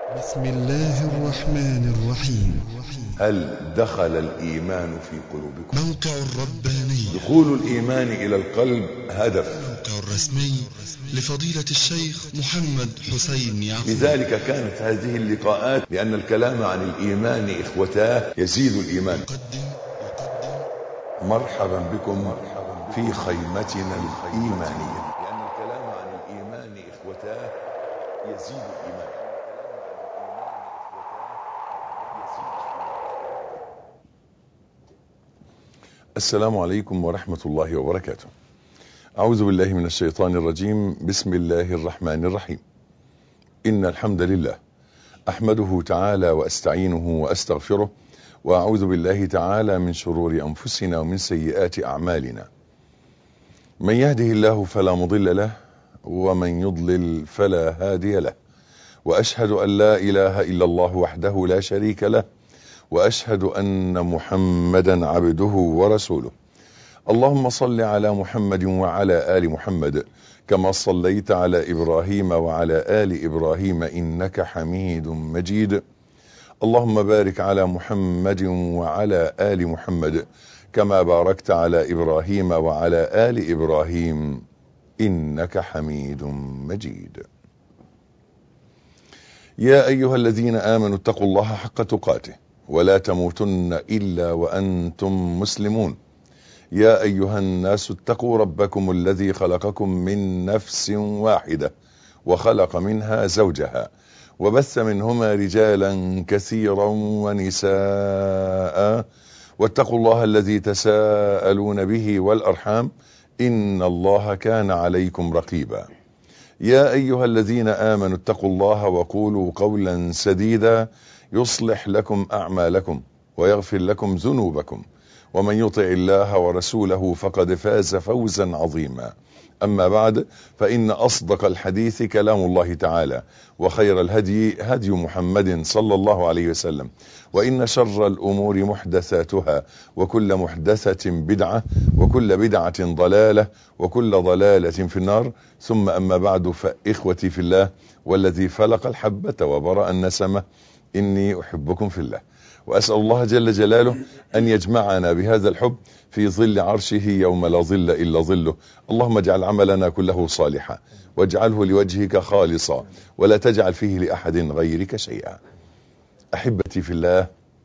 بسم الله الرحمن الرحيم هل دخل الإيمان في قلوبكم موقع الرباني دخول الإيمان إلى القلب هدف الموقع الرسمي لفضيلة الشيخ محمد حسين يعقوب لذلك كانت هذه اللقاءات لأن الكلام عن الإيمان إخوتاه يزيد الإيمان يقدم مرحبا بكم في خيمتنا الإيمانية لأن الكلام عن الإيمان إخوتاه يزيد الإيمان السلام عليكم ورحمة الله وبركاته أعوذ بالله من الشيطان الرجيم بسم الله الرحمن الرحيم إن الحمد لله أحمده تعالى وأستعينه وأستغفره وأعوذ بالله تعالى من شرور أنفسنا ومن سيئات أعمالنا من يهده الله فلا مضل له ومن يضلل فلا هادي له وأشهد أن لا إله إلا الله وحده لا شريك له وأشهد أن محمدا عبده ورسوله اللهم صل على محمد وعلى آل محمد كما صليت على إبراهيم وعلى آل إبراهيم إنك حميد مجيد اللهم بارك على محمد وعلى آل محمد كما باركت على إبراهيم وعلى آل إبراهيم إنك حميد مجيد يا أيها الذين آمنوا اتقوا الله حق تقاته ولا تموتن إلا وأنتم مسلمون يا أيها الناس اتقوا ربكم الذي خلقكم من نفس واحدة وخلق منها زوجها وبث منهما رجالا كثيرا ونساء واتقوا الله الذي تساءلون به والأرحام إن الله كان عليكم رقيبا يا أيها الذين آمنوا اتقوا الله وقولوا قولا سديدا يصلح لكم أعمالكم ويغفر لكم ذنوبكم ومن يطع الله ورسوله فقد فاز فوزا عظيما أما بعد فإن أصدق الحديث كلام الله تعالى وخير الهدي هدي محمد صلى الله عليه وسلم وإن شر الأمور محدثاتها وكل محدثة بدعة وكل بدعة ضلالة وكل ضلالة في النار ثم أما بعد فإخوتي في الله والذي فلق الحبة وبرأ النسمة إني أحبكم في الله وأسأل الله جل جلاله أن يجمعنا بهذا الحب في ظل عرشه يوم لا ظل إلا ظله اللهم اجعل عملنا كله صالحا واجعله لوجهك خالصا ولا تجعل فيه لأحد غيرك شيئا أحبتي في الله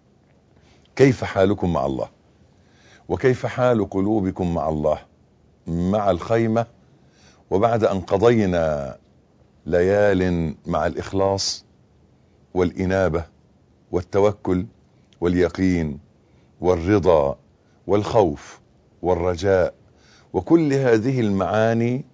كيف حالكم مع الله وكيف حال قلوبكم مع الله مع الخيمة وبعد أن قضينا ليال مع الإخلاص والإنابة والتوكل واليقين والرضا والخوف والرجاء وكل هذه المعاني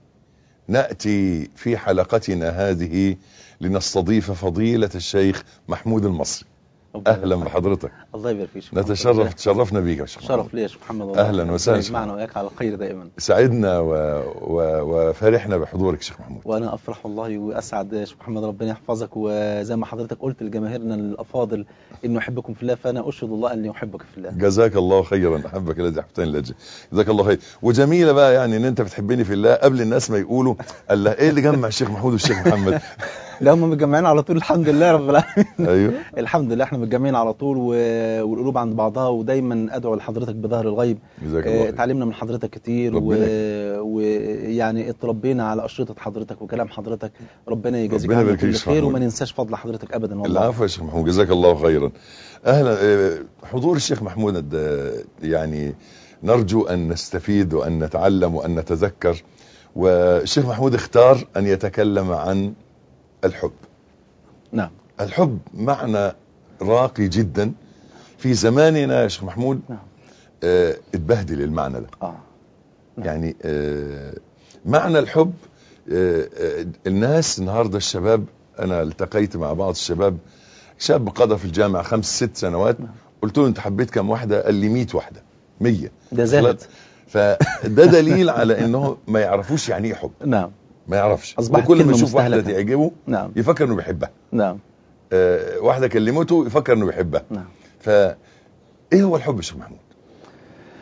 نأتي في حلقتنا هذه لنستضيف فضيلة الشيخ محمود المصري أهلا بحضرتك الله يبارك فيك شيخ محمد. نتشرف تشرفنا بيك يا شيخ محمود. شرف لي يا شيخ محمد والله. أهلا وسهلا. يجمعنا وياك على الخير دائما سعدنا و... و... وفرحنا بحضورك شيخ محمود وانا افرح والله واسعد يا شيخ محمد ربنا يحفظك وزي ما حضرتك قلت لجماهيرنا الافاضل انه احبكم في الله فانا اشهد الله اني احبك في الله جزاك الله خيرا احبك الذي احببتني لاجله جزاك الله خير وجميله بقى يعني ان انت بتحبني في الله قبل الناس ما يقولوا الله ايه اللي جمع الشيخ محمود والشيخ محمد لا هم متجمعين على طول الحمد لله رب العالمين ايوه الحمد لله احنا متجمعين على طول و... والقلوب عند بعضها ودايما ادعو لحضرتك بظهر الغيب جزاك الله آه، خير اتعلمنا من حضرتك كتير ربنا ويعني و... ويعني اتربينا على اشرطه حضرتك وكلام حضرتك ربنا يجازيك ربنا عنا يبارك فيك كل يا شيخ خير محمود. وما ننساش فضل حضرتك ابدا والله العفو يا شيخ محمود جزاك الله خيرا اهلا آه، حضور الشيخ محمود آه، يعني نرجو ان نستفيد وان نتعلم وان نتذكر والشيخ محمود اختار ان يتكلم عن الحب نعم الحب معنى راقي جدا في زماننا يا شيخ محمود نعم آه، اتبهدل المعنى ده اه نعم. يعني آه، معنى الحب آه، آه، الناس النهارده الشباب انا التقيت مع بعض الشباب شاب قضى في الجامعه خمس ست سنوات نعم. قلت له انت حبيت كم واحده قال لي 100 واحده 100 ده زاهد فده دليل على انه ما يعرفوش يعني ايه حب نعم ما يعرفش أصبحت وكل ما كلمة يشوف واحده مستهلكة. تعجبه نعم يفكر انه بيحبها نعم آه، واحده كلمته يفكر انه بيحبها نعم فايه هو الحب يا شيخ محمود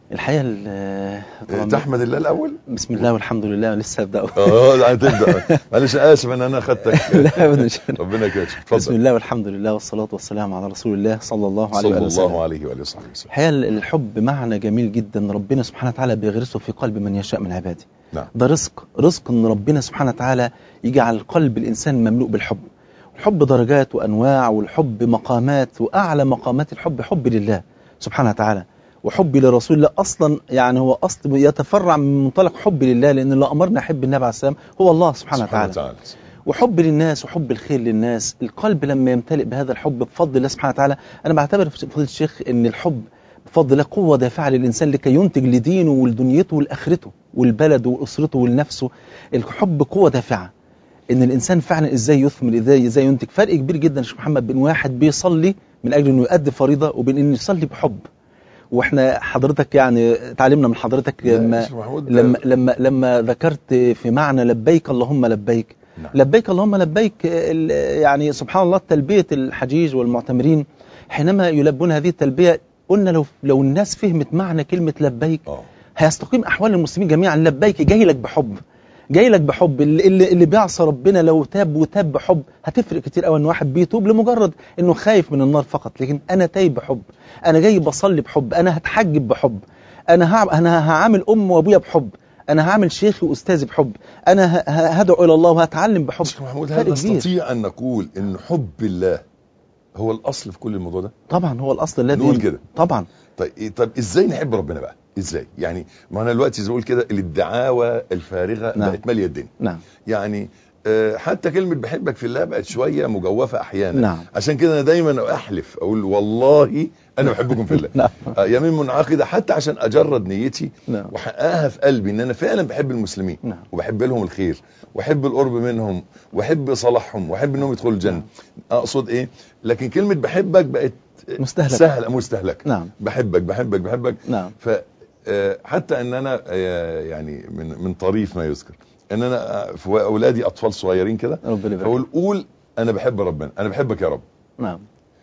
الحقيقه ال- طبعاً تحمد الله الاول بسم الله والحمد لله لسه هبدا اه لا هتبدا معلش اسف ان انا اخدتك لا أبداً مش- ربنا يكرمك بسم اتفضل الله والحمد لله والصلاة والسلام على رسول الله صلى الله عليه صلى وآله وسلم الله عليه واله وصحبه وسلم الحقيقة الحب معنى جميل جدا ربنا سبحانه وتعالى بيغرسه في قلب من يشاء من عباده نعم ده رزق رزق ان ربنا سبحانه وتعالى يجعل قلب الانسان مملوء بالحب الحب درجات وانواع والحب مقامات واعلى مقامات الحب حب لله سبحانه وتعالى وحبي لرسول الله اصلا يعني هو اصل يتفرع من منطلق حب لله لان اللي امرنا احب النبي عليه السلام هو الله سبحانه سبحانه وتعالى وتعالى وحب للناس وحب الخير للناس القلب لما يمتلئ بهذا الحب بفضل الله سبحانه وتعالى أنا بعتبر في فضل الشيخ أن الحب بفضل الله قوة دافعة للإنسان لكي ينتج لدينه ولدنيته ولآخرته والبلد وأسرته ولنفسه الحب قوة دافعة ان الانسان فعلا ازاي يثمر ازاي ازاي ينتج فرق كبير جدا يا شيخ محمد بين واحد بيصلي من اجل انه يؤدي فريضه وبين انه يصلي بحب واحنا حضرتك يعني تعلمنا من حضرتك لا، لما شيخ محمود لما لما لما ذكرت في معنى لبيك اللهم لبيك نعم. لبيك اللهم لبيك ال- يعني سبحان الله تلبية الحجيج والمعتمرين حينما يلبون هذه التلبية قلنا لو لو الناس فهمت معنى كلمة لبيك اه هيستقيم أحوال المسلمين جميعا لبيك جاي لك بحب جاي لك بحب اللي, اللي, اللي بيعصى ربنا لو تاب وتاب بحب هتفرق كتير قوي ان واحد بيتوب لمجرد انه خايف من النار فقط لكن انا تايب بحب انا جاي بصلي بحب انا هتحجب بحب انا هع... انا هعامل ام وابويا بحب انا هعمل شيخي واستاذي بحب انا ه... ه- هدعو الى الله وهتعلم بحب شيخ محمود فرق هل كبير. نستطيع ان نقول ان حب الله هو الاصل في كل الموضوع ده طبعا هو الاصل الذي نقول كده. طبعا طيب إيه- طب ازاي نحب ربنا بقى ازاي يعني ما انا دلوقتي زي ما بقول كده الدعاوى الفارغه نعم. بقت ماليه الدنيا نعم يعني آه، حتى كلمة بحبك في الله بقت شوية مجوفة أحيانا نعم. عشان كده أنا دايما أحلف أقول والله أنا بحبكم في الله نعم آه، يمين منعقدة حتى عشان أجرد نيتي نعم وأحققها في قلبي إن أنا فعلا بحب المسلمين نعم وبحب لهم الخير وأحب القرب منهم وأحب صلاحهم وأحب إنهم يدخلوا الجنة أقصد إيه لكن كلمة بحبك بقت مستهلك. سهلة مستهلكة نعم بحبك بحبك بحبك نعم ف آه، حتى ان انا آه، يعني من من طريف ما يذكر ان انا آه، في اولادي اطفال صغيرين كده ربنا يبارك اقول قول انا بحب ربنا انا بحبك يا رب نعم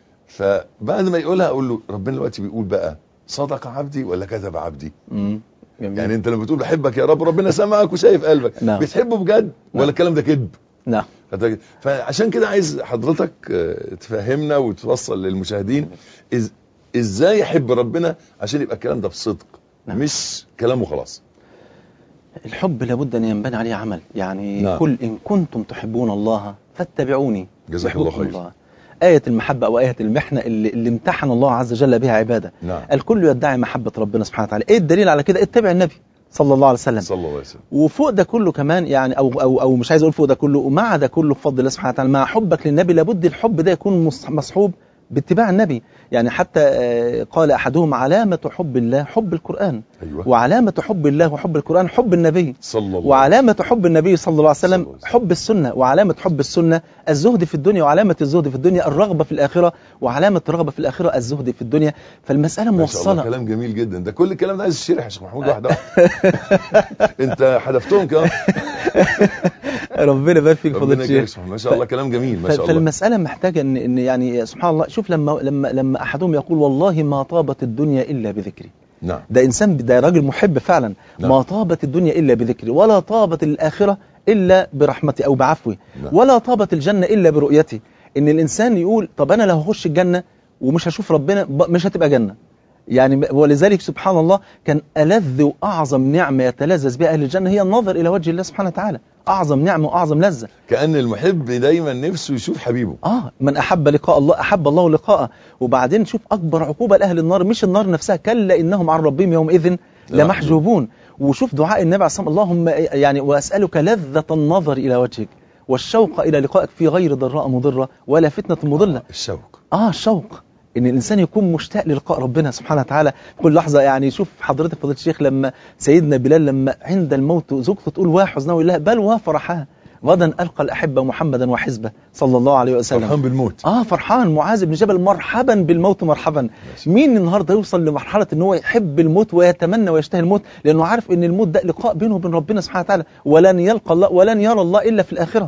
فبعد ما يقولها اقول له ربنا دلوقتي بيقول بقى صدق عبدي ولا كذب عبدي مم. جميل يعني انت لما بتقول بحبك يا رب ربنا سمعك وشايف قلبك نعم. بتحبه بجد ولا نعم. الكلام ده كذب نعم خدت- فعشان كده عايز حضرتك آه، تفهمنا وتوصل للمشاهدين إز ازاي احب ربنا عشان يبقى الكلام ده بصدق نعم. مش كلام وخلاص الحب لابد ان ينبني عليه عمل يعني نعم. قل ان كنتم تحبون الله فاتبعوني جزاك الله يحببكم خير. الله آية المحبة أو آية المحنة اللي, اللي امتحن الله عز وجل بها عباده نعم الكل يدعي محبة ربنا سبحانه وتعالى إيه الدليل على كده اتبع النبي صلى الله عليه وسلم صلى الله عليه وسلم وفوق ده كله كمان يعني أو, أو, أو مش عايز أقول فوق ده كله ومع ده كله بفضل الله سبحانه وتعالى مع حبك للنبي لابد الحب ده يكون مص- مصحوب باتباع النبي يعني حتى آه، قال أحدهم علامة حب الله حب القرآن ايوه وعلامة حب الله وحب القرآن حب النبي صلى الله عليه وعلامة حب النبي صلى الله عليه صلى وسلم الله عليه وسلم. حب السنة وعلامة حب السنة الزهد في الدنيا وعلامة الزهد في الدنيا الرغبة في الآخرة وعلامة الرغبة في الآخرة الزهد في الدنيا فالمسألة ما شاء الله موصلة كلام جميل جدا ده كل الكلام ده عايز الشرح يا شيخ محمود واحده واحده انت حذفتهم كمان ربنا يبارك فيك فضيلة ربنا يكرمك يا الشيخ شيخ محمود. ما شاء الله كلام جميل ما ف- شاء الله فالمسألة محتاجة إن, إن يعني سبحان الله شوف لما لما لما أحدهم يقول والله ما طابت الدنيا إلا بذكري نعم ده إنسان ده راجل محب فعلا نعم. ما طابت الدنيا إلا بذكري ولا طابت الآخرة إلا برحمتي أو بعفوي نعم. ولا طابت الجنة إلا برؤيتي إن الإنسان يقول طب أنا لو هخش الجنة ومش هشوف ربنا ب- مش هتبقى جنة يعني ولذلك سبحان الله كان ألذ وأعظم نعمة يتلذذ بها أهل الجنة هي النظر إلى وجه الله سبحانه وتعالى أعظم نعمة وأعظم لذة كأن المحب دايما نفسه يشوف حبيبه آه من أحب لقاء الله أحب الله لقاءه وبعدين شوف أكبر عقوبة لأهل النار مش النار نفسها كلا إنهم عن ربهم يومئذ لمحجوبون وشوف دعاء النبي عليه الصلاة والسلام اللهم يعني وأسألك لذة النظر إلى وجهك والشوق إلى لقائك في غير ضراء مضرة ولا فتنة مضلة الشوق آه الشوق إن الإنسان يكون مشتاق للقاء ربنا سبحانه وتعالى كل لحظة يعني شوف حضرتك فضيلة الشيخ لما سيدنا بلال لما عند الموت زوجته تقول وحزنه يقول لها بل وفرحها غدا ألقى الأحبة محمدا وحزبه صلى الله عليه وسلم فرحان بالموت اه فرحان معاذ بن جبل مرحبا بالموت مرحبا مين النهارده يوصل لمرحله ان هو يحب الموت ويتمنى ويشتهي الموت لانه عارف ان الموت ده لقاء بينه وبين ربنا سبحانه وتعالى ولن يلقى الله ولن يرى الله الا في الاخره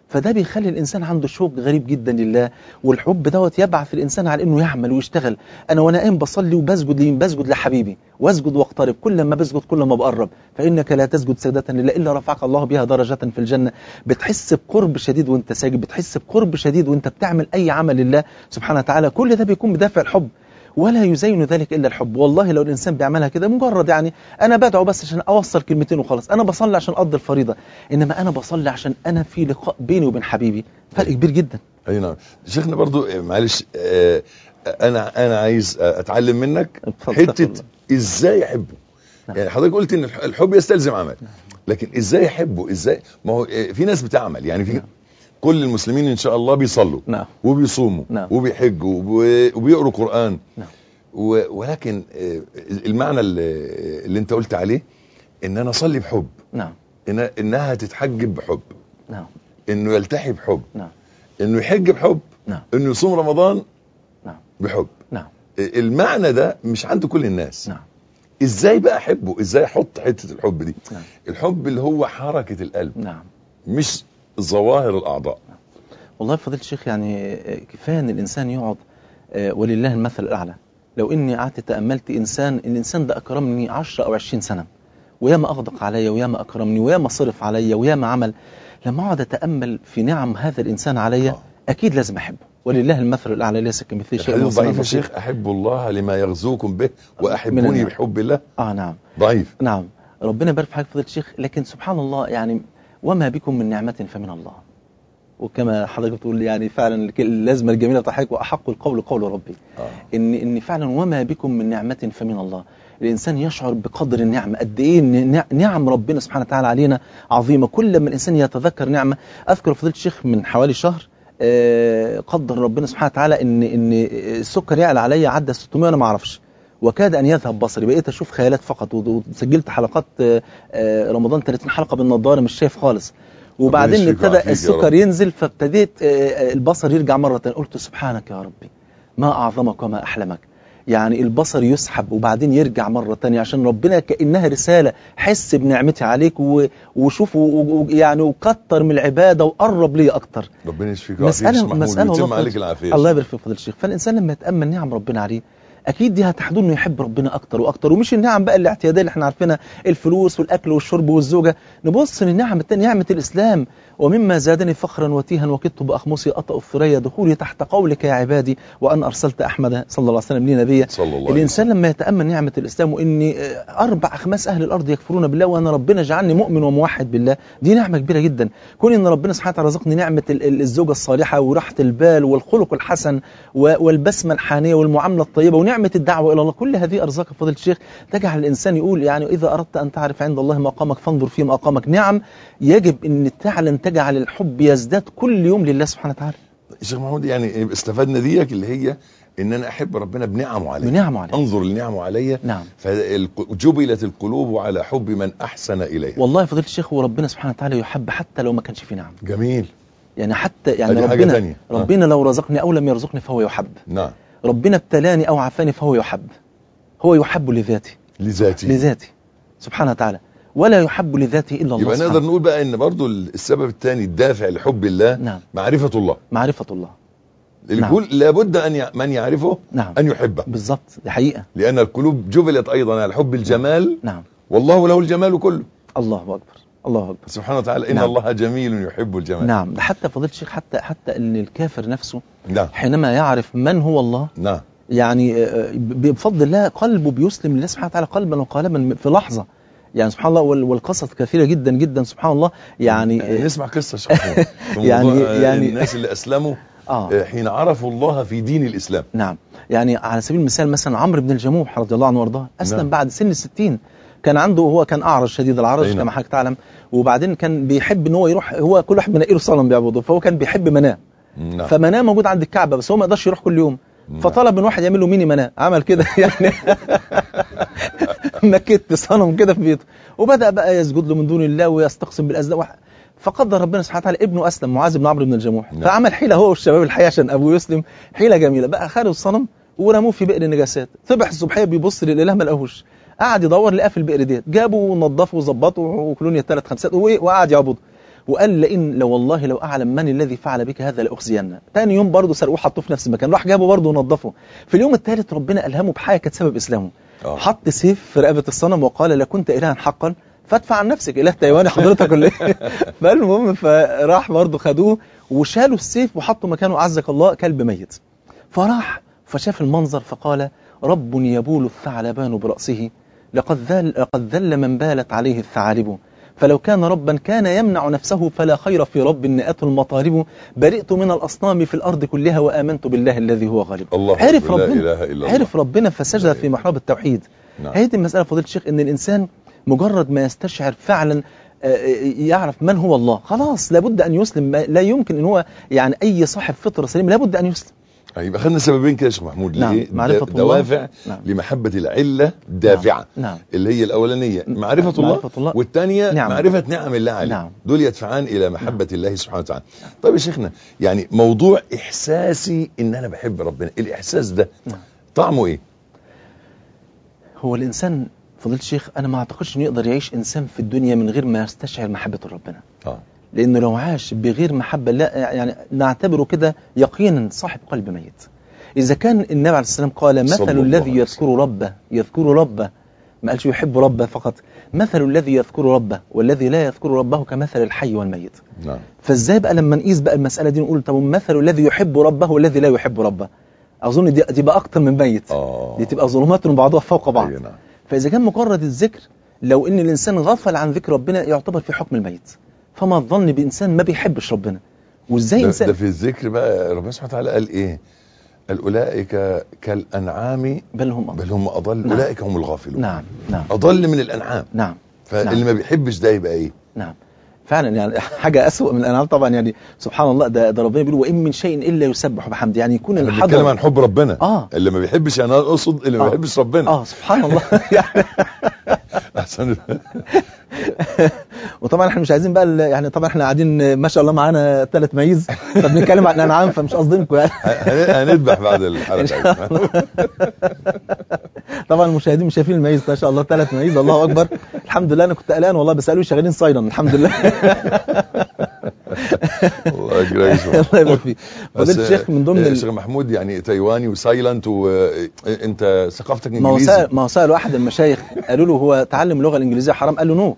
فده بيخلي الانسان عنده شوق غريب جدا لله والحب دوت يبعث الانسان على انه يعمل ويشتغل انا وانا قايم بصلي وبسجد لمين بسجد لحبيبي واسجد واقترب كل ما بسجد كل ما بقرب فانك لا تسجد سجدة لله الا رفعك الله بها درجة في الجنة بتحس بقرب شديد وانت ساجد بتحس بقرب شديد وانت بتعمل اي عمل لله سبحانه وتعالى كل ده بيكون بدافع الحب ولا يزين ذلك الا الحب والله لو الانسان بيعملها كده مجرد يعني انا بدعو بس عشان اوصل كلمتين وخلاص انا بصلي عشان اقضي الفريضه انما انا بصلي عشان انا في لقاء بيني وبين حبيبي فرق كبير جدا اي نعم شيخنا برضو آه، معلش آه، انا انا عايز آه، اتعلم منك اتفضل. حته ازاي احبه نعم. يعني حضرتك قلت ان الح- الحب يستلزم عمل لكن ازاي احبه ازاي ما هو آه، في ناس بتعمل يعني في نعم. كل المسلمين ان شاء الله بيصلوا نعم وبيصوموا نعم. وبيحجوا وب- وبيقروا قرآن نعم. و- ولكن آه، المعنى اللي, اللي انت قلت عليه ان انا اصلي بحب نعم إن انها تتحجب بحب نعم انه يلتحي بحب نعم انه يحج بحب نعم انه يصوم رمضان نعم بحب نعم المعنى ده مش عند كل الناس نعم ازاي بقى احبه ازاي احط حته الحب دي نعم الحب اللي هو حركه القلب نعم مش ظواهر الاعضاء والله فضيلة الشيخ يعني آه، كفاية ان الانسان يقعد آه، ولله المثل الاعلى لو اني قعدت تاملت انسان الانسان ده اكرمني 10 او 20 سنه وياما اغدق عليا وياما اكرمني وياما صرف عليا وياما عمل لما اقعد اتامل في نعم هذا الانسان عليا آه. اكيد لازم احبه ولله المثل الاعلى ليس كمثله شيء الحديث وهو السميع ضعيف يا البصير. شيخ احب الله لما يغزوكم به من واحبوني النار. بحب الله اه نعم ضعيف نعم ربنا يبارك في حضرتك فضيلة الشيخ لكن سبحان الله يعني وما بكم من نعمة فمن الله وكما حضرتك بتقول يعني فعلا اللازمة الجميلة بتاعتك وأحق القول قول ربي آه. إن إن فعلا وما بكم من نعمة فمن الله الإنسان يشعر بقدر النعمة قد إيه إن نع- نعم ربنا سبحانه وتعالى علينا عظيمة كل ما الإنسان يتذكر نعمة أذكر فضيلة الشيخ من حوالي شهر آه، قدر ربنا سبحانه وتعالى إن إن السكر يعلى عليا عدى 600 وأنا ما أعرفش وكاد ان يذهب بصري بقيت اشوف خيالات فقط و- وسجلت حلقات آه، آه، رمضان 30 حلقه بالنضاره مش شايف خالص وبعدين يشفيك ابتدى ويعافيك يا السكر رب. ينزل فابتديت آه، آه، البصر يرجع مره ثانيه قلت سبحانك يا ربي ما اعظمك وما احلمك يعني البصر يسحب وبعدين يرجع مرة تانية عشان ربنا كأنها رسالة حس بنعمتي عليك و- وشوف و- و- يعني وكتر من العبادة وقرب لي أكتر ربنا يشفيك مسألة ويعافيك يا مسألة ويتم والله عليك فضل- العافيه الله يبارك فيك فضل الشيخ فالإنسان لما يتأمل نعم ربنا عليه أكيد دي هتحدو إنه يحب ربنا أكتر وأكتر ومش النعم بقى الاعتيادية اللي احنا عارفينها الفلوس والأكل والشرب والزوجة نبص للنعم التانية نعمة الإسلام ومما زادني فخرا وتيها وكدت بأخمصي أطأ الثريا دخولي تحت قولك يا عبادي وأن أرسلت أحمد صلى الله عليه وسلم لي نبيا صلى الله عليه الإنسان لما يتأمل نعمة الإسلام وإن آه، أربع خماس أهل الأرض يكفرون بالله وأنا ربنا جعلني مؤمن وموحد بالله دي نعمة كبيرة جدا كون إن ربنا سبحانه وتعالى رزقني نعمة ال- ال- الزوجة الصالحة وراحة البال والخلق الحسن و- والبسمة الحانية والمعاملة الطيبة ونعمة الدعوة إلى الله كل هذه أرزاق فضل الشيخ تجعل الإنسان يقول يعني إذا أردت أن تعرف عند الله مقامك فانظر فيما أقامك نعم يجب أن فعلا تجعل الحب يزداد كل يوم لله سبحانه وتعالى شيخ محمود يعني استفدنا ديك اللي هي ان انا احب ربنا بنعمه علي بنعمه عليه انظر لنعمه علي نعم فجبلت القلوب على حب من احسن اليها والله فضيلة الشيخ وربنا سبحانه وتعالى يحب حتى لو ما كانش فيه نعم جميل يعني حتى يعني أدي حاجة ربنا تانية. آه. ربنا لو رزقني او لم يرزقني فهو يحب نعم ربنا ابتلاني او عافاني فهو يحب هو يحب لذاته لذاتي لذاته سبحانه وتعالى ولا يحب لذاته الا الله يبقى سبحانه نقدر نقول بقى ان برضو السبب الثاني الدافع لحب الله نعم معرفة الله معرفة الله الكل لابد ان يع- من يعرفه نعم ان يحبه بالظبط دي حقيقة لان القلوب جبلت ايضا على حب الجمال نعم والله له الجمال كله الله اكبر الله اكبر سبحانه وتعالى ان نعم. الله جميل يحب الجمال نعم ده حتى فضيلة الشيخ حتى حتى ان الكافر نفسه نعم حينما يعرف من هو الله نعم يعني آه، بفضل الله قلبه بيسلم لله سبحانه وتعالى قلبا وقالبا في لحظة يعني سبحان الله وال- والقصص كثيرة جدا جدا سبحان الله يعني آه، نسمع قصة شيخ محمود في يعني- موضوع، آه، يعني- الناس اللي اسلموا اه آه، حين عرفوا الله في دين الاسلام نعم يعني على سبيل المثال مثلا عمرو بن الجموح رضي الله عنه وارضاه اسلم نعم. بعد سن الستين كان عنده هو كان اعرج شديد العرج أي نعم. كما حضرتك تعلم وبعدين كان بيحب ان هو يروح هو كل واحد منقله صنم بيعبده فهو كان بيحب مناه نعم فمناه موجود عند الكعبه بس هو ما يقدرش يروح كل يوم نعم. فطلب من واحد يعمل له ميني مناه عمل كده يعني مكت صنم كده في بيته وبدا بقى يسجد له من دون الله ويستقسم بالازلام وح- فقدر ربنا سبحانه وتعالى ابنه اسلم معاذ بن عمرو بن الجموح نعم. فعمل حيله هو والشباب الحي عشان ابوه يسلم حيله جميله بقى خدوا الصنم ورموه في بئر النجاسات صبح الصبحيه بيبص للاله ما لقاهوش قعد يدور لقاه في البئر ديت جابوا ونضفوا وظبطوا وكلونيا ثلاث خمسات وإيه؟ وقعد يعبده وقال لئن لو والله لو اعلم من الذي فعل بك هذا لاخزينه تاني يوم برضه سرقوه حطوه في نفس المكان راح جابه برضه ونظفه في اليوم الثالث ربنا الهمه بحاجه كانت سبب اسلامه آه. حط سيف في رقبه الصنم وقال لكنت الها حقا فادفع عن نفسك اله تايواني حضرتك ولا ايه فالمهم فراح برضه خدوه وشالوا السيف وحطوا مكانه اعزك الله كلب ميت فراح فشاف المنظر فقال رب يبول الثعلبان برأسه لقد ذل, لقد ذل من بالت عليه الثعالب فلو كان ربا كان يمنع نفسه فلا خير في رب ناءته المطالب برئت من الأصنام في الأرض كلها وآمنت بالله الذي هو غالب الله عرف أكبر، لا ربنا إله إلا الله. عرف ربنا فسجد في محراب التوحيد نعم. هذه المسألة فضيلة الشيخ إن الإنسان مجرد ما يستشعر فعلا آه، يعرف من هو الله خلاص لابد أن يسلم ما- لا يمكن أن هو يعني أي صاحب فطرة سليمة لابد أن يسلم يبقى خدنا سببين كده يا شيخ محمود نعم، ليه؟ معرفة د- الله. دوافع نعم. لمحبة العلة دافعة نعم اللي هي الأولانية معرفة الله, معرفة الله. والثانية نعم. معرفة نعم الله عليه نعم. دول يدفعان إلى محبة الله سبحانه وتعالى طيب يا شيخنا يعني موضوع إحساسي إن أنا بحب ربنا الإحساس ده نعم. طعمه إيه؟ هو الإنسان فضيلة الشيخ أنا ما أعتقدش إنه يقدر يعيش إنسان في الدنيا من غير ما يستشعر محبة ربنا آه. لأنه لو عاش بغير محبة لا يعني نعتبره كده يقينا صاحب قلب ميت إذا كان النبي عليه السلام قال صلى مثل الله الذي عليه يذكر ربه يذكر ربه ما قالش يحب ربه فقط مثل الذي يذكر ربه والذي لا يذكر ربه كمثل الحي والميت نعم فازاي بقى لما نقيس بقى المسألة دي نقول طب مثل الذي يحب ربه والذي لا يحب ربه أظن دي تبقى أكتر من ميت آه. دي تبقى ظلمات بعضها فوق بعض أيوة نعم. فإذا كان مجرد الذكر لو إن الإنسان غفل عن ذكر ربنا يعتبر في حكم الميت فما الظن بإنسان ما بيحبش ربنا وإزاي ده, إنسان ده في الذكر بقى ربنا سبحانه وتعالى قال إيه؟ قال أولئك كالأنعام بل هم بل هم أضل نعم. أولئك هم الغافلون نعم نعم أضل من الأنعام نعم فاللي نعم. ما بيحبش ده يبقى إيه؟ نعم فعلا يعني حاجة أسوأ من الأنعام طبعا يعني سبحان الله ده, ده ربنا بيقول وإن من شيء إلا يسبح بحمده يعني يكون احنا الحضر بنتكلم عن حب ربنا آه. اللي ما بيحبش يعني انا اقصد اللي ما آه. بيحبش ربنا آه سبحان الله يعني احسن وطبعا احنا مش عايزين بقى ال- يعني طبعا احنا قاعدين ما شاء الله معانا ثلاث ميز فبنتكلم عن الانعام فمش قصدينكم يعني هن- هنذبح بعد الحلقه طبعا المشاهدين مش شايفين الميز ما شاء الله ثلاث ميز الله اكبر الحمد لله انا كنت قلقان والله بس قالوا لي شغالين صايلا الحمد لله الله يجزاك الله يبارك فيك فضيله الشيخ من ضمن الشيخ ال- محمود يعني تايواني وسايلنت وانت ثقافتك ما هو انجليزي سأل ما هو سالوا احد المشايخ قالوا له هو تعلم اللغه الانجليزيه حرام قال له نو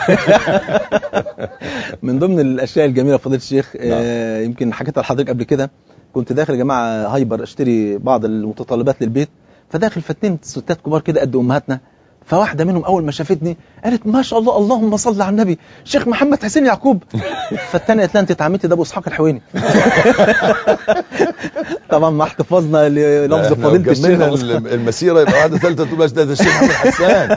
من ضمن الاشياء الجميله فضيله الشيخ آه يمكن حكيتها لحضرتك قبل كده كنت داخل يا جماعه هايبر اشتري بعض المتطلبات للبيت فداخل فاتنين ستات كبار كده قد امهاتنا فواحده منهم اول ما شافتني قالت ما شاء الله اللهم صل على النبي شيخ محمد حسين يعقوب فالثانيه قالت لها انت عمتي ده ابو اسحاق الحويني طبعا مع احتفاظنا للفظ احنا فضيله وكملنا الشيخ الم- المسيره يبقى واحده ثالثه تقول ده ده الشيخ محمد حسان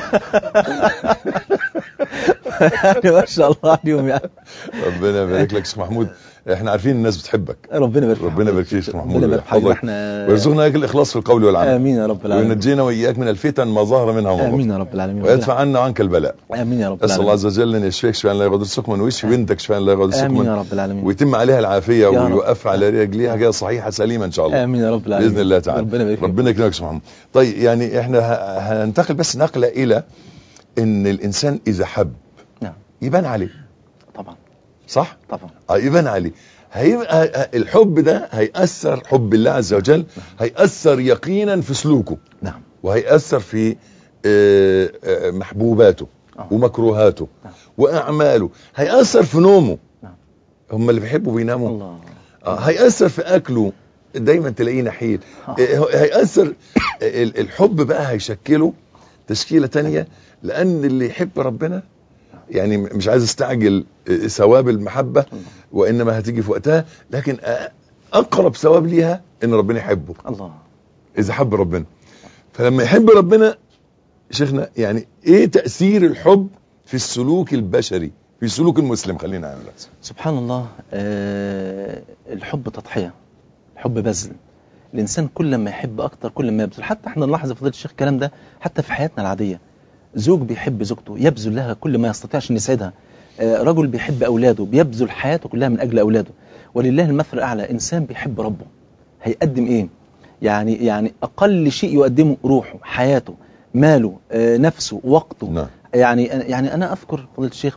يعني ما شاء الله عليهم يعني ربنا يبارك لك يا شيخ محمود احنا عارفين الناس بتحبك ربنا يبارك فيك. ربنا يبارك فيك يا شيخ محمود ربنا يبارك فيك ويحفظك احنا ويرزقنا اياك الاخلاص في القول والعمل امين يا رب العالمين وينجينا واياك من الفتن ما ظهر منها وما بطن امين يا رب العالمين ويدفع عنا عنك البلاء امين يا رب اسال الله العالمين عز وجل ان يشفيك شفاء لا يغادر سقما ويشفي بنتك شفاء لا يغادر امين يا سقما رب العالمين ويتم عليها العافيه يا رب. ويوقف على رجليها كده صحيحه سليمه ان شاء الله امين يا رب العالمين باذن الله تعالى ربنا يبارك فيك. ربنا يكرمك يا شيخ محمد طيب يعني احنا ه- هننتقل بس نقله الى ان الانسان اذا حب نعم يبان عليه طبعا صح طبعا اه يبان عليه هيبقى الحب ده هيأثر حب الله عز وجل هيأثر يقينا في سلوكه نعم وهيأثر في آه، آه، محبوباته آه. ومكروهاته نعم. وأعماله هيأثر في نومه نعم. هم اللي بيحبوا بيناموا الله آه، هيأثر في أكله دايما تلاقيه نحيل آه. آه، هيأثر ال- الحب بقى هيشكله تشكيلة تانية لأن اللي يحب ربنا يعني مش عايز استعجل آه، ثواب المحبة وإنما هتيجي في وقتها لكن آه، أقرب ثواب ليها إن ربنا يحبه الله إذا حب ربنا فلما يحب ربنا شيخنا يعني إيه تأثير الحب في السلوك البشري في سلوك المسلم خلينا نعمل بس. سبحان الله آه الحب تضحية الحب بذل الإنسان كل ما يحب أكتر كل ما يبذل حتى احنا نلاحظ يا فضيلة الشيخ الكلام ده حتى في حياتنا العادية زوج بيحب زوجته يبذل لها كل ما يستطيع عشان يسعدها آه رجل بيحب أولاده بيبذل حياته كلها من أجل أولاده ولله المثل الأعلى إنسان بيحب ربه هيقدم إيه يعني يعني أقل شيء يقدمه روحه حياته ماله آه نفسه وقته نعم يعني يعني انا اذكر فضيله الشيخ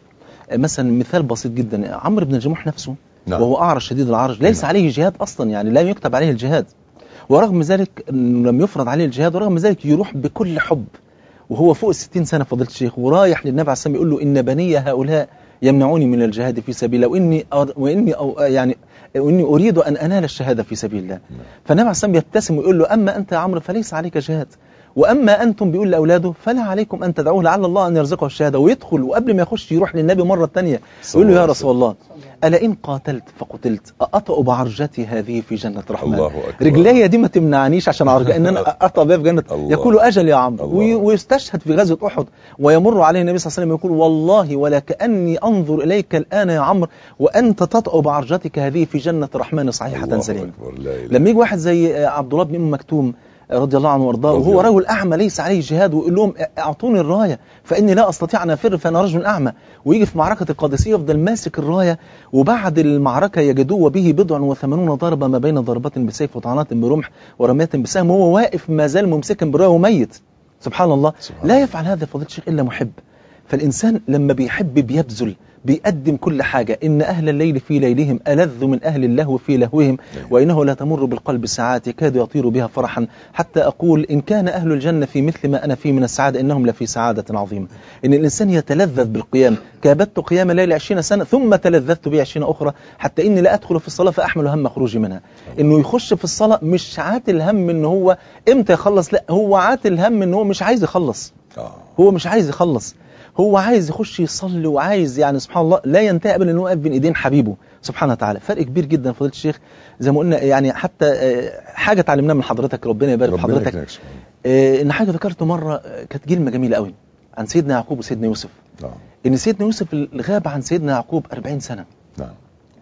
آه، مثلا مثال بسيط جدا عمرو بن الجموح نفسه نعم. وهو أعرج شديد العرج ليس نعم. عليه جهاد أصلا يعني لا يكتب عليه الجهاد ورغم ذلك إنه لم يفرض عليه الجهاد ورغم ذلك يروح بكل حب وهو فوق الستين سنة فضيلة الشيخ ورايح للنبي عليه الصلاة والسلام يقول له إن بني هؤلاء يمنعوني من الجهاد في سبيل الله وإني أر... وإني أو يعني وإني أريد أن أنال الشهادة في سبيل الله فالنبي عليه الصلاة والسلام يبتسم ويقول له أما أنت يا عمرو فليس عليك جهاد وأما أنتم بيقول لأولاده فلا عليكم أن تدعوه لعل الله أن يرزقه الشهادة ويدخل وقبل ما يخش يروح للنبي مرة تانية يقول له يا رسول الله ألا إن قاتلت فقتلت أطأ بعرجتي هذه في جنة الرحمن الله أكبر. رجلي دي ما تمنعنيش عشان أعرج إن أنا أطأ بها في جنة الله. يقول أجل يا عمرو الله. وي- ويستشهد في غزوة أحد ويمر عليه النبي صلى الله عليه وسلم يقول والله ولا كأني أنظر إليك الآن يا عمرو وأنت تطأ بعرجتك هذه في جنة الرحمن صحيحة الله سليمة أكبر لا إله لما يجي واحد زي آه، عبد الله بن ام مكتوم آه، رضي الله عنه وارضاه رضي وهو الله. رجل اعمى ليس عليه جهاد ويقول لهم اعطوني الرايه فاني لا استطيع ان افر فانا رجل اعمى ويجي في معركه القادسيه يفضل ماسك الرايه وبعد المعركه يجدوه وبه بضع وثمانون ضربه ما بين ضربات بسيف وطعنات برمح ورميات بسهم وهو واقف ما زال ممسكا بالرايه وميت سبحان الله سبحان لا الله. يفعل هذا فضيله الشيخ الا محب فالإنسان لما بيحب بيبذل بيقدم كل حاجة إن أهل الليل في ليلهم ألذ من أهل اللهو في لهوهم وإنه لا تمر بالقلب ساعات يكاد يطير بها فرحا حتى أقول إن كان أهل الجنة في مثل ما أنا فيه من السعادة إنهم لفي سعادة عظيمة إن الإنسان يتلذذ بالقيام كابدت قيام الليل عشرين سنة ثم تلذذت به عشرين أخرى حتى إني لا أدخل في الصلاة فأحمل هم خروجي منها إنه يخش في الصلاة مش عاتل هم إن هو إمتى يخلص لا هو عاتل هم إن هو مش عايز يخلص آه. هو مش عايز يخلص هو عايز يخش يصلي وعايز يعني سبحان الله لا ينتهي ابدا انه يقف بين ايدين حبيبه سبحانه وتعالى فرق كبير جدا فضيله الشيخ زي ما قلنا يعني حتى آه، حاجه اتعلمناها من حضرتك ربنا يبارك في ربنا حضرتك يكرمك سبحانه. آه، ان حاجه ذكرت مره آه، كانت كلمه جميله قوي عن سيدنا يعقوب وسيدنا يوسف نعم ان سيدنا يوسف غاب عن سيدنا يعقوب 40 سنه نعم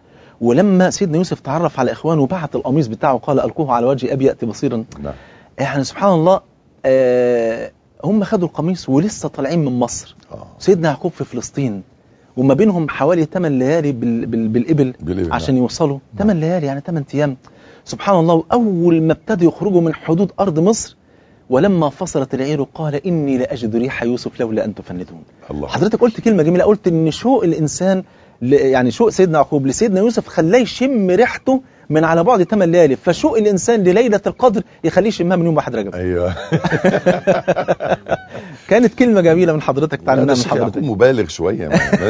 ولما سيدنا يوسف تعرف على اخوانه وبعت القميص بتاعه قال القوه على وجه ابي ياتي بصيرا نعم يعني سبحان الله آه، هم خدوا القميص ولسه طالعين من مصر آه. سيدنا يعقوب في فلسطين وما بينهم حوالي 8 ليالي بال بال بالإبل بالإبل، عشان نعم. يوصلوا 8 ليالي يعني 8 أيام سبحان الله وأول ما ابتدوا يخرجوا من حدود أرض مصر ولما فصلت العير قال إني لأجد ريح يوسف لولا أن تفندون الله حضرتك قلت كلمة جميلة قلت إن شوق الإنسان ل- يعني شوق سيدنا يعقوب لسيدنا يوسف خلاه يشم ريحته من على بعد 8 ليالي فشوق الإنسان لليلة القدر يخليه يشمها من يوم واحد رجب ايوه كانت كلمة جميلة من حضرتك لا تعلمناها من الشيخ يعقوب حضرتك مبالغ شويه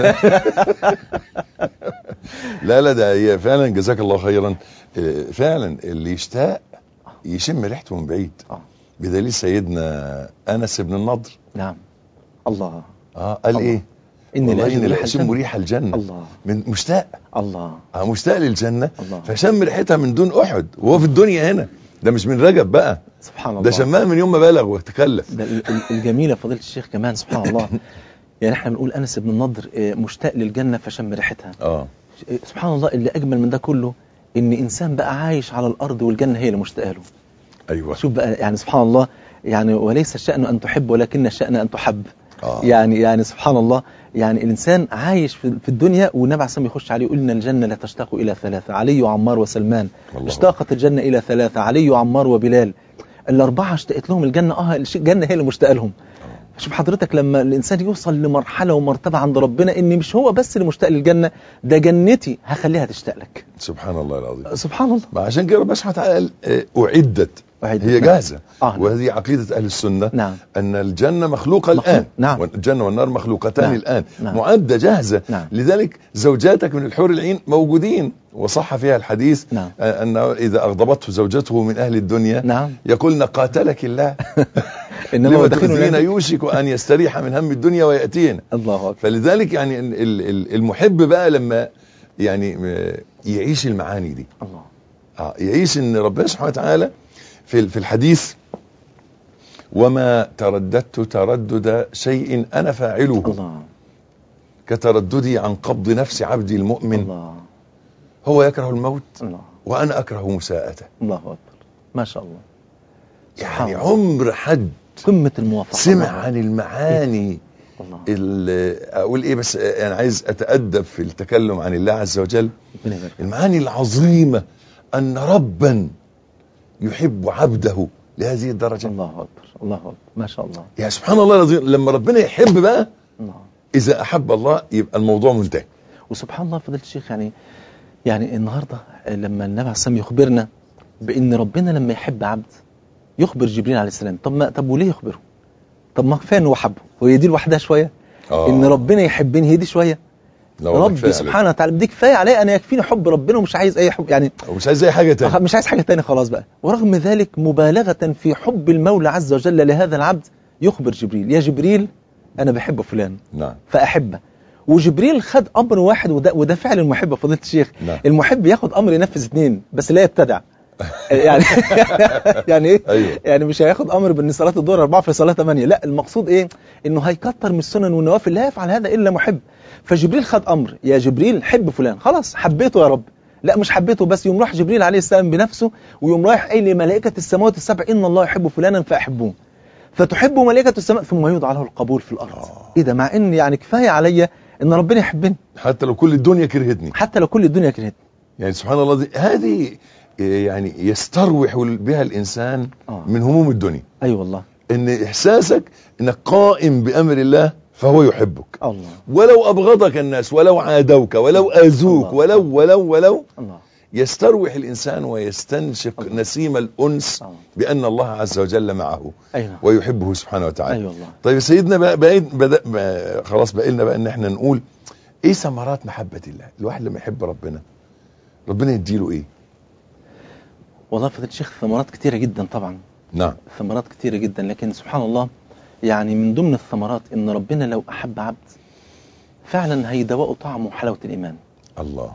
لا لا ده هي فعلا جزاك الله خيرا آه، فعلا اللي يشتاق يشم ريحته من بعيد آه. بدليل سيدنا انس بن النضر نعم الله اه قال الله. ايه إني والله لأجد اني ريح لاشم الجنة. ريح الجنه الله من مشتاق الله اه مشتاق للجنه الله. فشم ريحتها من دون احد وهو في الدنيا هنا ده مش من رجب بقى سبحان الله ده شمها من يوم ما بلغ وتكلف ده ال- ال- الجميلة فضيلة الشيخ كمان سبحان الله يعني احنا بنقول أنس بن النضر آه، مشتاق للجنة فشم ريحتها اه آه، سبحان الله اللي أجمل من ده كله إن إنسان بقى عايش على الأرض والجنة هي اللي مشتاقة له ايوه شوف بقى يعني سبحان الله يعني وليس الشأن أن تحب ولكن الشأن أن تحب آه. يعني يعني سبحان الله يعني الإنسان عايش في في الدنيا والنبي عليه الصلاة والسلام يخش عليه يقول إن الجنة لا تشتاق إلى ثلاثة علي وعمار وسلمان الله اشتاقت الجنة إلى ثلاثة علي وعمار وبلال الأربعة اشتقت لهم الجنة اه الش- الجنة هي اللي مشتاقة لهم شوف حضرتك لما الإنسان يوصل لمرحلة ومرتبة عند ربنا إن مش هو بس اللي مشتاق للجنة ده جنتي هخليها تشتاق لك سبحان الله العظيم سبحان الله ما عشان كده ربنا سبحانه وتعالى قال آه، أعدت أعدت. هي نعم. جاهزة آه، نعم. وهذه عقيدة أهل السنة نعم. أن الجنة مخلوقة مخلوق، الآن نعم. والجنة والنار مخلوقتان نعم. الآن نعم. معدة جاهزة نعم. لذلك زوجاتك من الحور العين موجودين وصح فيها الحديث نعم. آه، أنه إذا أغضبته زوجته من أهل الدنيا نعم. يقولن قاتلك الله إنما لما داخلين تؤذين ونازل. يوشك أن يستريح من هم الدنيا ويأتينا الله أكبر فلذلك يعني ال- ال- المحب بقى لما يعني آه، يعيش المعاني دي الله آه، يعيش ان ربنا سبحانه وتعالى في في الحديث وما ترددت تردد شيء انا فاعله الله كترددي عن قبض نفس عبدي المؤمن الله هو يكره الموت الله وانا اكره مساءته الله أكبر ما شاء الله سبحان يعني الله. عمر حد قمة الموافقة سمع الله. عن المعاني الله ال- اقول ايه بس انا عايز اتادب في التكلم عن الله عز وجل ربنا يبارك فيك. المعاني العظيمة أن ربا يحب عبده لهذه الدرجة الله أكبر الله أكبر ما شاء الله يا سبحان الله العظيم لما ربنا يحب بقى الله اذا احب الله يبقى الموضوع منتهي وسبحان الله فضيله الشيخ يعني يعني النهارده لما النبي عليه الصلاه والسلام يخبرنا بان ربنا لما يحب عبد يخبر جبريل عليه السلام طب ما طب وليه يخبره طب ما كفايه انه حبه هي دي لوحدها شويه آه. ان ربنا يحبني هي دي شويه لا والله ربي كفاية عليك. سبحانه وتعالى دي كفايه عليا انا يكفيني حب ربنا ومش عايز اي حب يعني ومش عايز اي حاجه تاني مش عايز حاجه تانية خلاص بقى ورغم ذلك مبالغه في حب المولى عز وجل لهذا العبد يخبر جبريل يا جبريل انا بحب فلان نعم فاحبه وجبريل خد امر واحد وده, وده فعل المحب يا فضيله الشيخ نعم. المحب ياخد امر ينفذ اثنين بس لا يبتدع يعني يعني ايه أيوه. يعني مش هياخد امر بان صلاه الظهر اربعه في صلاه ثمانيه لا المقصود ايه انه هيكتر من السنن والنوافل لا يفعل هذا الا محب فجبريل خد امر يا جبريل حب فلان خلاص حبيته يا رب لا مش حبيته بس يوم راح جبريل عليه السلام بنفسه ويوم رايح قايل لملائكه السماوات السبع ان الله يحب فلانا فاحبوه فتحب ملائكه السماء ثم يوضع له القبول في الارض آه. ايه ده مع ان يعني كفايه عليا ان ربنا يحبني حتى لو كل الدنيا كرهتني حتى لو كل الدنيا كرهتني يعني سبحان الله دي هذه يعني يستروح بها الانسان آه. من هموم الدنيا اي أيوة والله ان احساسك انك قائم بامر الله فهو يحبك الله ولو ابغضك الناس ولو عادوك ولو اذوك الله. ولو ولو ولو الله يستروح الانسان ويستنشق الله. نسيم الانس الله. بان الله عز وجل معه اي نعم ويحبه سبحانه وتعالى اي والله طيب يا سيدنا بقى بقى بدأ بقى خلاص بقى لنا بقى ان احنا نقول ايه ثمرات محبة الله الواحد لما يحب ربنا ربنا يديله ايه والله فضيله الشيخ ثمرات كتيره جدا طبعا نعم ثمرات كتيرة جدا لكن سبحان الله يعني من ضمن الثمرات ان ربنا لو احب عبد فعلا هيدوقه طعم وحلاوة الايمان الله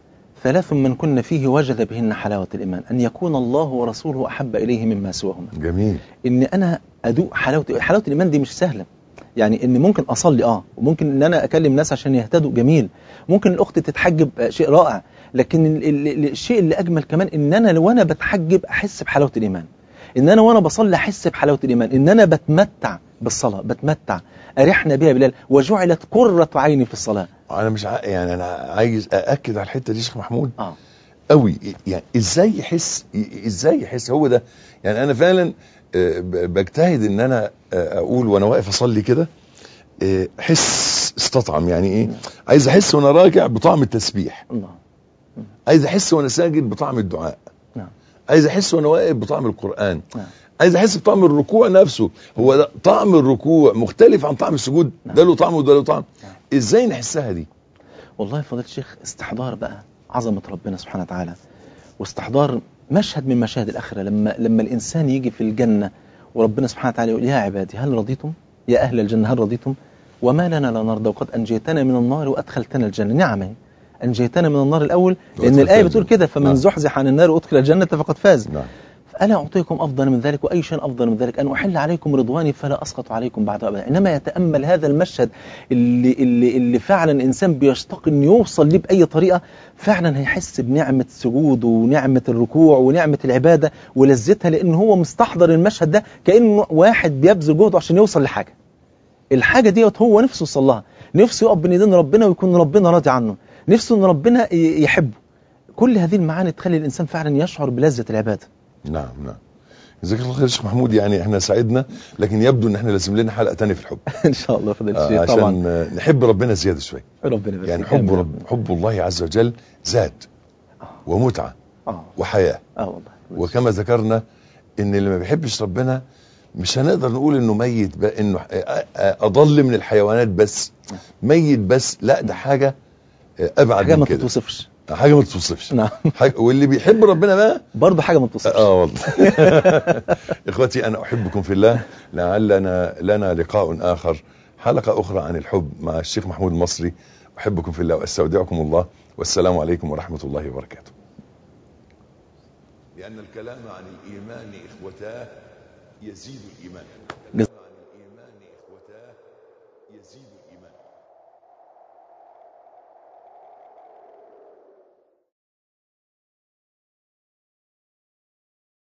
ثلاث من كن فيه وجد بهن حلاوة الايمان ان يكون الله ورسوله احب اليه مما سواهما جميل ان انا ادوق حلاوة حلاوة الايمان دي مش سهلة يعني ان ممكن اصلي اه وممكن ان انا اكلم ناس عشان يهتدوا جميل ممكن الاخت تتحجب آه، شيء رائع لكن ال- ال- ال- الشيء اللي اجمل كمان ان انا وانا بتحجب احس بحلاوه الايمان ان انا وانا بصلي احس بحلاوه الايمان ان انا بتمتع بالصلاه بتمتع ارحنا بها بلال وجعلت قره عيني في الصلاه انا مش ع... يعني انا عايز ااكد على الحته دي يا شيخ محمود اه قوي يعني ازاي يحس ي- ازاي يحس هو ده يعني انا فعلا آه، ب- بجتهد ان انا آه، اقول وانا واقف اصلي كده آه، حس استطعم يعني ايه عايز احس وانا راكع بطعم التسبيح الله عايز احس وانا ساجد بطعم الدعاء نعم عايز احس وانا واقف بطعم القران نعم عايز احس بطعم الركوع نفسه هو ده طعم الركوع مختلف عن طعم السجود نعم. ده له طعم وده له طعم نعم. ازاي نحسها دي والله فضيله الشيخ استحضار بقى عظمه ربنا سبحانه وتعالى واستحضار مشهد من مشاهد الاخره لما لما الانسان يجي في الجنه وربنا سبحانه وتعالى يقول يا عبادي هل رضيتم يا اهل الجنه هل رضيتم وما لنا لا نرضى وقد انجيتنا من النار وادخلتنا الجنه نعم أهي. انجيتنا من النار الاول لان وأدخلتنا الايه بتقول الجنة. كده فمن نعم. زحزح عن النار وادخل الجنه فقد فاز نعم ألا أعطيكم أفضل من ذلك وأي شيء أفضل من ذلك أن أحل عليكم رضواني فلا أسقط عليكم بعد أبدا إنما يتأمل هذا المشهد اللي, اللي, اللي فعلا إنسان بيشتاق أن يوصل ليه بأي طريقة فعلا هيحس بنعمة السجود ونعمة الركوع ونعمة العبادة ولذتها لأن هو مستحضر المشهد ده كأنه واحد بيبذل جهده عشان يوصل لحاجة الحاجة ديت هو نفسه يوصل لها نفسه يقف بين ايدين ربنا ويكون ربنا راضي عنه نفسه ان ربنا ي- يحبه كل هذه المعاني تخلي الانسان فعلا يشعر بلذة العبادة نعم نعم جزاك الله خير يا شيخ محمود يعني احنا سعدنا لكن يبدو ان احنا لازم لنا حلقه تانية في الحب ان شاء الله فضيلة آه الشيخ عشان طبعا آه، نحب ربنا زياده شويه ربنا يبارك يعني فيك. حب آمين. رب حب الله عز وجل زاد ومتعه اه وحياه اه والله وكما ذكرنا ان اللي ما بيحبش ربنا مش هنقدر نقول انه ميت بقى انه آه، آه، اضل من الحيوانات بس ميت بس لا ده حاجه آه، ابعد حاجه من ما كده تتوصفش حاجه ما تتوصفش نعم حاجة واللي بيحب ربنا بقى برضه حاجه ما تتوصفش اه والله اخوتي انا احبكم في الله لعلنا لنا لقاء اخر حلقه اخرى عن الحب مع الشيخ محمود المصري احبكم في الله واستودعكم الله والسلام عليكم ورحمه الله وبركاته لان الكلام عن الايمان اخوتاه يزيد الايمان جز- عن الايمان اخوتاه يزيد الإيمان